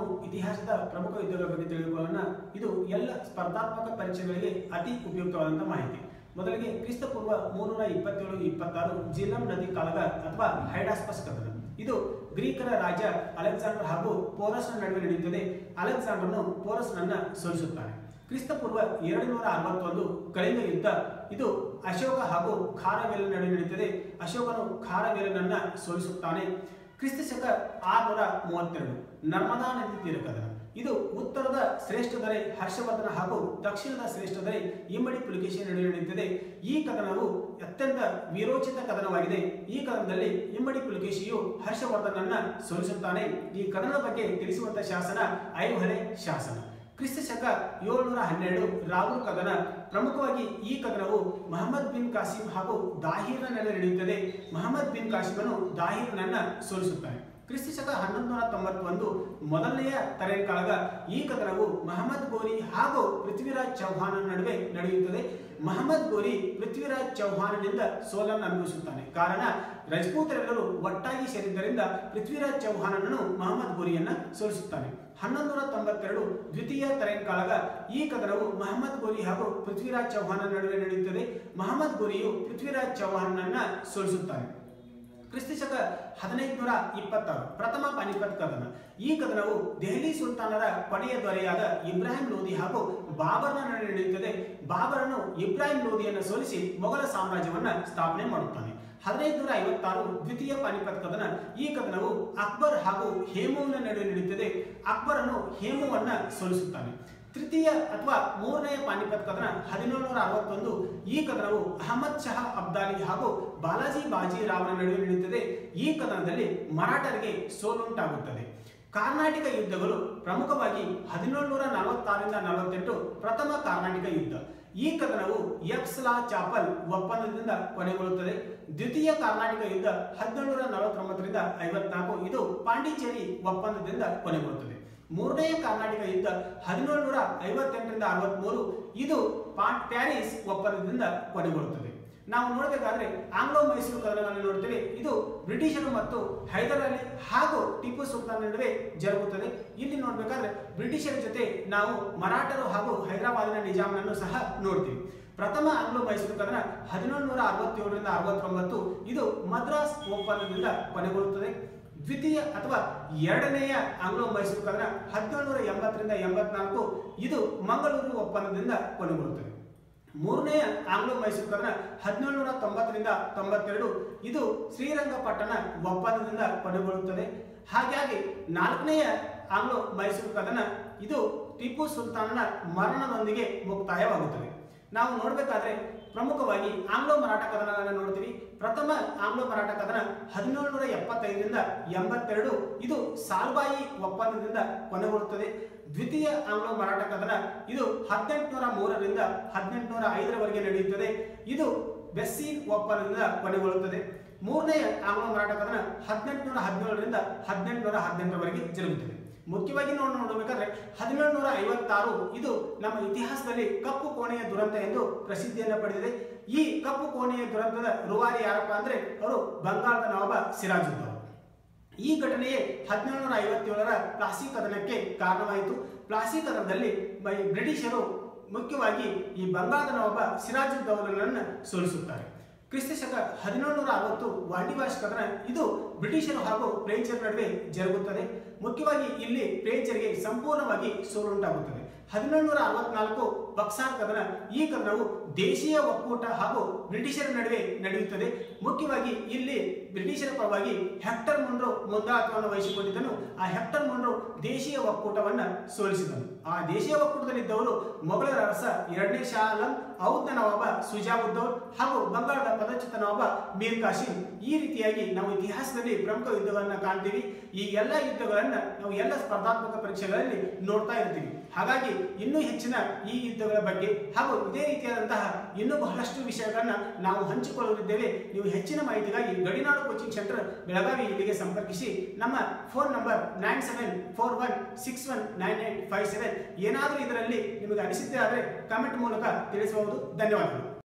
ಇತಿಹಾಸದ ಪ್ರಮುಖ ಯುದ್ಧಗಳ ಬಗ್ಗೆ ತಿಳಿದುಕೊಳ್ಳೋಣ ಇದು ಎಲ್ಲ ಸ್ಪರ್ಧಾತ್ಮಕ ಪರೀಕ್ಷೆಗಳಿಗೆ ಅತಿ ಉಪಯುಕ್ತವಾದಂತಹ ಮಾಹಿತಿ ಮೊದಲಿಗೆ ಕ್ರಿಸ್ತಪೂರ್ವ ಮೂರನೂರ ಇಪ್ಪತ್ತೇಳು ಇಪ್ಪತ್ತಾರು ಜಿಲ್ಲಂ ನದಿ ಕಾಳಗ ಅಥವಾ ಹೈಡಾಸ್ಪಸ್ ಕದನ ಇದು ಗ್ರೀಕರ ರಾಜ ಅಲೆಕ್ಸಾಂಡರ್ ಹಾಗೂ ಪೋರಸ್ನ ನಡುವೆ ನಡೆಯುತ್ತದೆ ಅಲೆಕ್ಸಾಂಡರ್ನು ಪೋರಸ್ನನ್ನ ಸೋಲಿಸುತ್ತಾನೆ ಕ್ರಿಸ್ತಪೂರ್ವ ಎರಡು ನೂರ ಅರವತ್ತೊಂದು ಕಳಿಂಗ ಯುದ್ಧ ಇದು ಅಶೋಕ ಹಾಗೂ ಖಾರವೇಲ ನಡುವೆ ನಡೆಯುತ್ತದೆ ಅಶೋಕನು ಖಾರವೇಲನನ್ನ ಸೋಲಿಸುತ್ತಾನೆ ಕ್ರಿಸ್ತ ಶಕ ಆರುನೂರ ಮೂವತ್ತೆರಡು ನರ್ಮದಾ ನದಿ ತೀರ ಕದನ ಇದು ಉತ್ತರದ ಶ್ರೇಷ್ಠ ದೊರೆ ಹರ್ಷವರ್ಧನ ಹಾಗೂ ದಕ್ಷಿಣದ ಶ್ರೇಷ್ಠ ದೊರೆ ಇಮ್ಮಡಿ ಪುಲಿಕೇಶಿ ನಡುವೆ ನಡೆಯುತ್ತದೆ ಈ ಕದನವು ಅತ್ಯಂತ ವೀರೋಚಿತ ಕದನವಾಗಿದೆ ಈ ಕದನದಲ್ಲಿ ಇಮ್ಮಡಿ ಪುಲಿಕೇಶಿಯು ಹರ್ಷವರ್ಧನನ್ನ ಸೋಲಿಸುತ್ತಾನೆ ಈ ಕದನದ ಬಗ್ಗೆ ತಿಳಿಸುವಂತ ಶಾಸನ ಐಹೊಳೆ ಶಾಸನ ಕ್ರಿಸ್ತ ಶಕ ಏಳ್ನೂರ ಹನ್ನೆರಡು ರಾಹುಲ್ ಕದನ ಪ್ರಮುಖವಾಗಿ ಈ ಕದನವು ಮಹಮ್ಮದ್ ಬಿನ್ ಕಾಸಿಂ ಹಾಗೂ ದಾಹಿರ್ನ ನಡುವೆ ನಡೆಯುತ್ತದೆ ಮಹಮ್ಮದ್ ಬಿನ್ ಕಾಸಿಮನು ದಾಹಿರ್ನನ್ನ ಸೋಲಿಸುತ್ತಾನೆ ಕ್ರಿಸ್ತ ಶಕ ಹನ್ನೊಂದು ನೂರ ತೊಂಬತ್ತೊಂದು ಮೊದಲನೆಯ ತರೇನ್ ಕಾಳಗ ಈ ಕದನವು ಮಹಮ್ಮದ್ ಗೋರಿ ಹಾಗೂ ಪೃಥ್ವಿರಾಜ್ ಚೌಹಾನ್ ನಡುವೆ ನಡೆಯುತ್ತದೆ ಮಹಮ್ಮದ್ ಗೋರಿ ಪೃಥ್ವಿರಾಜ್ ಚೌಹಾನನಿಂದ ಸೋಲನ್ನು ಅನುಭವಿಸುತ್ತಾನೆ ಕಾರಣ ರಜಪೂತರೆಲ್ಲರೂ ಒಟ್ಟಾಗಿ ಸೇರಿದ್ದರಿಂದ ಪೃಥ್ವಿರಾಜ್ ಚೌಹಾನನನ್ನು ಮಹಮ್ಮದ್ ಗೋರಿಯನ್ನ ಸೋಲಿಸುತ್ತಾನೆ ಹನ್ನೊಂದು ನೂರ ತೊಂಬತ್ತೆರಡು ದ್ವಿತೀಯ ತರೇನ್ ಕಾಳಗ ಈ ಕದನವು ಮಹಮ್ಮದ್ ಗೋರಿ ಹಾಗೂ ಪೃಥ್ವಿರಾಜ್ ಚೌಹಾನ ನಡುವೆ ನಡೆಯುತ್ತದೆ ಮಹಮ್ಮದ್ ಗೋರಿಯು ಪೃಥ್ವಿರಾಜ್ ಚೌಹಾನನ್ನ ಸೋಲಿಸುತ್ತಾನೆ ಕ್ರಿಸ್ತ ಶಕ ಹದಿನೈದುನೂರ ಇಪ್ಪತ್ತಾರು ಪ್ರಥಮ ಪಾನಿಪತ್ ಕದನ ಈ ಕದನವು ದೆಹಲಿ ಸುಲ್ತಾನರ ಕೊನೆಯ ದೊರೆಯಾದ ಇಬ್ರಾಹಿಂ ಲೋಧಿ ಹಾಗೂ ಬಾಬರ್ನ ನಡುವೆ ನಡೆಯುತ್ತದೆ ಬಾಬರನು ಇಬ್ರಾಹಿಂ ಲೋಧಿಯನ್ನು ಸೋಲಿಸಿ ಮೊಘಲ ಸಾಮ್ರಾಜ್ಯವನ್ನ ಸ್ಥಾಪನೆ ಮಾಡುತ್ತಾನೆ ಹದಿನೈದುನೂರ ಐವತ್ತಾರು ದ್ವಿತೀಯ ಪಾನಿಪತ್ ಕದನ ಈ ಕದನವು ಅಕ್ಬರ್ ಹಾಗೂ ಹೇಮುವಿನ ನಡುವೆ ನಡೆಯುತ್ತದೆ ಅಕ್ಬರನು ಹೇಮುವನ್ನ ಸೋಲಿಸುತ್ತಾನೆ ತೃತೀಯ ಅಥವಾ ಮೂರನೆಯ ಪಾನಿಪತ್ ಕದನ ಹದಿನೇಳು ನೂರ ಅರವತ್ತೊಂದು ಈ ಕದನವು ಅಹಮದ್ ಶಹ ಅಬ್ದಾಲಿ ಹಾಗೂ ಬಾಲಾಜಿ ಬಾಜಿ ರಾವನ ನಡುವೆ ನಡೆಯುತ್ತದೆ ಈ ಕದನದಲ್ಲಿ ಮರಾಠರಿಗೆ ಸೋಲುಂಟಾಗುತ್ತದೆ ಕಾರ್ನಾಟಿಕ ಯುದ್ಧಗಳು ಪ್ರಮುಖವಾಗಿ ಹದಿನೇಳು ನೂರ ನಲವತ್ತಾರರಿಂದ ನಲವತ್ತೆಂಟು ಪ್ರಥಮ ಕಾರ್ನಾಟಿಕ ಯುದ್ಧ ಈ ಕದನವು ಎಕ್ಸ್ಲಾ ಚಾಪಲ್ ಒಪ್ಪಂದದಿಂದ ಕೊನೆಗೊಳ್ಳುತ್ತದೆ ದ್ವಿತೀಯ ಕಾರ್ನಾಟಿಕ ಯುದ್ಧ ಹದಿನೇಳು ನೂರ ನಲವತ್ತೊಂಬತ್ತರಿಂದ ಐವತ್ನಾಲ್ಕು ಇದು ಪಾಂಡಿಚೇರಿ ಒಪ್ಪಂದದಿಂದ ಕೊನೆಗೊಳ್ಳುತ್ತದೆ ಮೂರನೆಯ ಕರ್ನಾಟಕ ಯುದ್ಧ ಹದಿನೇಳು ನೂರ ಐವತ್ತೆಂಟರಿಂದ ಅರವತ್ಮೂರು ಇದು ಪಾ- ಪ್ಯಾರಿಸ್ ಒಪ್ಪಂದದಿಂದ ಕೊನೆಗೊಳ್ಳುತ್ತದೆ ನಾವು ನೋಡಬೇಕಾದ್ರೆ ಆಂಗ್ಲೋ ಮೈಸೂರು ಕದನವನ್ನು ನೋಡ್ತೇವೆ ಇದು ಬ್ರಿಟಿಷರು ಮತ್ತು ಹೈದರ್ ಅಲಿ ಹಾಗೂ ಟಿಪ್ಪು ಸುಲ್ತಾನ್ ನಡುವೆ ಜರುಗುತ್ತದೆ ಇಲ್ಲಿ ನೋಡ್ಬೇಕಾದ್ರೆ ಬ್ರಿಟಿಷರ ಜೊತೆ ನಾವು ಮರಾಠರು ಹಾಗೂ ಹೈದರಾಬಾದಿನ ನಿಜಾಮನನ್ನು ಸಹ ನೋಡ್ತೀವಿ ಪ್ರಥಮ ಆಂಗ್ಲೋ ಮೈಸೂರು ಕದನ ಹದಿನೇಳು ನೂರ ಅರವತ್ತೇಳರಿಂದ ಅರವತ್ತೊಂಬತ್ತು ಇದು ಮದ್ರಾಸ್ ಒಪ್ಪಂದದಿಂದ ಕೊನೆಗೊಳ್ಳುತ್ತದೆ ದ್ವಿತೀಯ ಅಥವಾ ಎರಡನೆಯ ಆಂಗ್ಲೋ ಮೈಸೂರು ಕದನ ಹದಿನೇಳು ನೂರ ಎಂಬತ್ತರಿಂದ ಎಂಬತ್ನಾಲ್ಕು ಇದು ಮಂಗಳೂರು ಒಪ್ಪಂದದಿಂದ ಕೊನೆಗೊಳ್ಳುತ್ತದೆ ಮೂರನೆಯ ಆಂಗ್ಲೋ ಮೈಸೂರು ಕದನ ಹದಿನೇಳು ನೂರ ತೊಂಬತ್ತರಿಂದ ತೊಂಬತ್ತೆರಡು ಇದು ಶ್ರೀರಂಗಪಟ್ಟಣ ಒಪ್ಪಂದದಿಂದ ಕೊನೆಗೊಳ್ಳುತ್ತದೆ ಹಾಗಾಗಿ ನಾಲ್ಕನೆಯ ಆಂಗ್ಲೋ ಮೈಸೂರು ಕದನ ಇದು ಟಿಪ್ಪು ಸುಲ್ತಾನನ ಮರಣದೊಂದಿಗೆ ಮುಕ್ತಾಯವಾಗುತ್ತದೆ ನಾವು ನೋಡಬೇಕಾದ್ರೆ ಪ್ರಮುಖವಾಗಿ ಆಂಗ್ಲೋ ಮರಾಠ ಕದನಗಳನ್ನು ನೋಡ್ತೀವಿ ಪ್ರಥಮ ಆಂಗ್ಲೋ ಮರಾಠ ಕದನ ಹದಿನೇಳು ನೂರ ಎಪ್ಪತ್ತೈದರಿಂದ ಎಂಬತ್ತೆರಡು ಇದು ಸಾಲ್ಬಾಯಿ ಒಪ್ಪಂದದಿಂದ ಕೊನೆಗೊಳ್ಳುತ್ತದೆ ದ್ವಿತೀಯ ಆಂಗ್ಲೋ ಮರಾಠ ಕದನ ಇದು ಹದಿನೆಂಟುನೂರ ಮೂರರಿಂದ ಹದಿನೆಂಟುನೂರ ಐದರವರೆಗೆ ನಡೆಯುತ್ತದೆ ಇದು ಬೆಸ್ಸೀನ್ ಒಪ್ಪಂದದಿಂದ ಕೊನೆಗೊಳ್ಳುತ್ತದೆ ಮೂರನೆಯ ಆಂಗ್ಲೋ ಮರಾಠ ಕದನ ಹದಿನೆಂಟುನೂರ ಹದಿನೇಳರಿಂದ ಹದಿನೆಂಟುನೂರ ಹದಿನೆಂಟರವರೆಗೆ ಜರುಗುತ್ತದೆ ಮುಖ್ಯವಾಗಿ ನಾವು ನೋಡಬೇಕಾದ್ರೆ ಹದಿನೇಳು ನೂರ ಐವತ್ತಾರು ಇದು ನಮ್ಮ ಇತಿಹಾಸದಲ್ಲಿ ಕಪ್ಪು ಕೋಣೆಯ ದುರಂತ ಎಂದು ಪ್ರಸಿದ್ಧಿಯನ್ನು ಪಡೆದಿದೆ ಈ ಕಪ್ಪು ಕೋಣೆಯ ದುರಂತದ ರೂವಾರಿ ಯಾರಪ್ಪ ಅಂದ್ರೆ ಅವರು ಬಂಗಾಳದ ನವಾಬ ಸಿರಾಜುದ್ದೌಲ ಈ ಘಟನೆಯೇ ಹದಿನೇಳು ನೂರ ಐವತ್ತೇಳರ ಪ್ಲಾಸಿ ಕದನಕ್ಕೆ ಕಾರಣವಾಯಿತು ಪ್ಲಾಸಿ ಕದನದಲ್ಲಿ ಬೈ- ಬ್ರಿಟಿಷರು ಮುಖ್ಯವಾಗಿ ಈ ಬಂಗಾಳದ ನವಾಬ ಸಿರಾಜುದ್ದೌಲನನ್ನು ಸೋಲಿಸುತ್ತಾರೆ ಕ್ರಿಸ್ತ ಶಕ ಹದಿನೇಳು ನೂರ ಅರವತ್ತು ವಾಂಡಿವಾಶ್ ಕದನ ಇದು ಬ್ರಿಟಿಷರು ಹಾಗೂ ಫ್ರೆಂಚರ ನಡುವೆ ಜರುಗುತ್ತದೆ ಮುಖ್ಯವಾಗಿ ಇಲ್ಲಿ ಫ್ರೆಂಚರಿಗೆ ಸಂಪೂರ್ಣವಾಗಿ ಸೋಲುಂಟಾಗುತ್ತದೆ ಹದಿನೇಳು ನೂರ ಅರವತ್ನಾಲ್ಕು ಬಕ್ಸಾರ್ ಕದನ ಈ ಕದನವು ದೇಶೀಯ ಒಕ್ಕೂಟ ಹಾಗೂ ಬ್ರಿಟಿಷರ ನಡುವೆ ನಡೆಯುತ್ತದೆ ಮುಖ್ಯವಾಗಿ ಇಲ್ಲಿ ಬ್ರಿಟಿಷರ ಪರವಾಗಿ ಹೆಕ್ಟರ್ ಮುನ್ರೋ ಮುಂದಾಳತ್ವವನ್ನು ವಹಿಸಿಕೊಂಡಿದ್ದನು ಆ ಹೆಕ್ಟರ್ ಮುನ್ರೋ ದೇಶೀಯ ಒಕ್ಕೂಟವನ್ನ ಸೋಲಿಸಿದನು ಆ ದೇಶೀಯ ಒಕ್ಕೂಟದಲ್ಲಿದ್ದವರು ಮೊಘಲರ ಅರಸ ಎರಡನೇ ಶಾ ಆಲಂ ಔದ್ನ ನವಾಬ ಸುಜಾವುದ್ದೌಲ್ ಹಾಗೂ ಬಂಗಾಳದ ಪದಚ್ಯುತ ನವಾಬ ಮೀರ್ ಕಾಸಿಂ ಈ ರೀತಿಯಾಗಿ ನಾವು ಇತಿಹಾಸದಲ್ಲಿ ಪ್ರಮುಖ ಯುದ್ಧಗಳನ್ನ ಕಾಣ್ತೀವಿ ಈ ಎಲ್ಲ ಯುದ್ಧಗಳನ್ನ ನಾವು ಎಲ್ಲ ಸ್ಪರ್ಧಾತ್ಮಕ ಪರೀಕ್ಷೆಗಳಲ್ಲಿ ನೋಡ್ತಾ ಇರ್ತೀವಿ ಹಾಗಾಗಿ ಇನ್ನೂ ಹೆಚ್ಚಿನ ಈ ಯುದ್ಧಗಳ ಬಗ್ಗೆ ಹಾಗೂ ಇದೇ ರೀತಿಯಾದಂತಹ ಇನ್ನೂ ಬಹಳಷ್ಟು ವಿಷಯಗಳನ್ನ ನಾವು ಹಂಚಿಕೊಳ್ಳಲಿದ್ದೇವೆ ನೀವು ಹೆಚ್ಚಿನ ಮಾಹಿತಿಗಾಗಿ ಗಡಿನಾಡು ಕೋಚಿಂಗ್ ಸೆಂಟರ್ ಬೆಳಗಾವಿ ಇಲ್ಲಿಗೆ ಸಂಪರ್ಕಿಸಿ ನಮ್ಮ phone number nine seven four one six one nine eight five seven ಏನಾದರೂ ಇದರಲ್ಲಿ ನಿಮಗೆ ಅನಿಸಿದ್ದೇ ಆದರೆ ಕಮೆಂಟ್ ಮೂಲಕ ತಿಳಿಸಬಹುದು ಧನ್ಯವಾದಗಳು